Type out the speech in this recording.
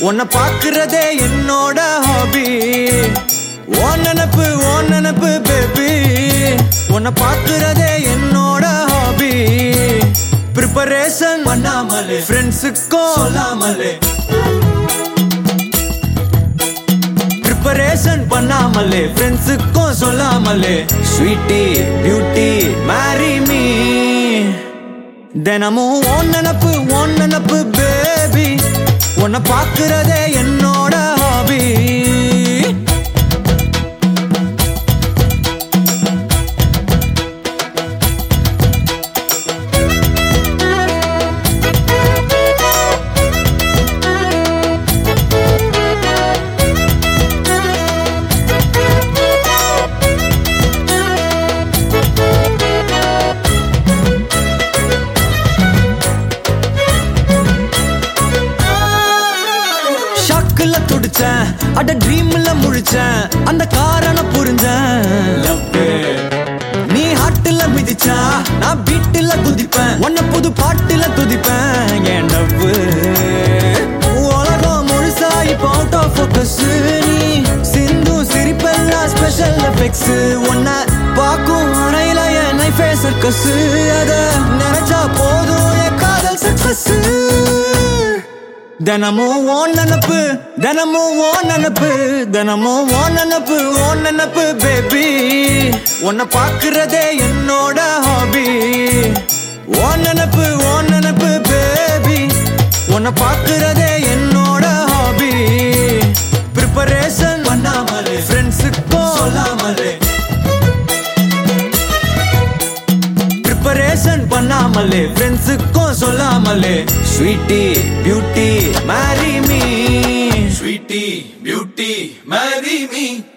உன்னை பாக்குறதே என்னோட ஹாபி ஓ நினப்பு ஓ நினப்பு பேபி உன்னை பாக்குறதே என்னோட ஹாபி ப்ரிப்பரேஷன் பண்ணாமலே ஃப்ரெண்ட்ஸுக்கும் சொல்லாமலே ப்ரிப்பரேஷன் பண்ணாமலே ஃப்ரெண்ட்ஸுக்கும் சொல்லாமலே ஸ்வீட்டி பியூட்டி மேரி மீ தினமும் ஓன் நினப்பு ஓன் நினப்பு பேபி உன்னை பார்க்கிறதே என்னோட ஹாபி ஷாக்குல துடிச்சேன் அட ட்ரீம்ல முழிச்சேன் அந்த காரண புரிஞ்சேன் நீ ஹாட்டுல மிதிச்சா நான் பீட்டுல குதிப்பேன் உன்ன புது பாட்டுல துதிப்பேன் என் டப்பு உலகம் முழுசா இப்போ அவுட் ஆஃப் ஃபோக்கஸ் நீ சிந்து சிரிப்பெல்லாம் ஸ்பெஷல் எஃபெக்ட்ஸ் உன்னை பார்க்கும் அறையில என் நைஃபே சர்க்கஸ் அத நினைச்சா போதும் என் காதல் சக்சஸ் தினமும் ஓன் நினப்பு தினமும் ஓன் நினப்பு தினமும் ஓன் நினப்பு ஓன் நினப்பு பேபி உன்னை பார்க்கிறதே என்னோட ஹாபி ஓன் நினப்பு ஓன் நினப்பு பேபி உன்னை பார்க்கிறதே என்னோட ஹாபி ப்ரிப்பரேஷன் பண்ணாமலே ஃப்ரெண்ட்ஸுக்கும் சொல்லாமலே ப்ரிப்பரேஷன் பண்ணாமலே ஃப்ரெண்ட்ஸுக்கும் சொல்லாமலே sweetie beauty marry me Sweetie, beauty, marry me.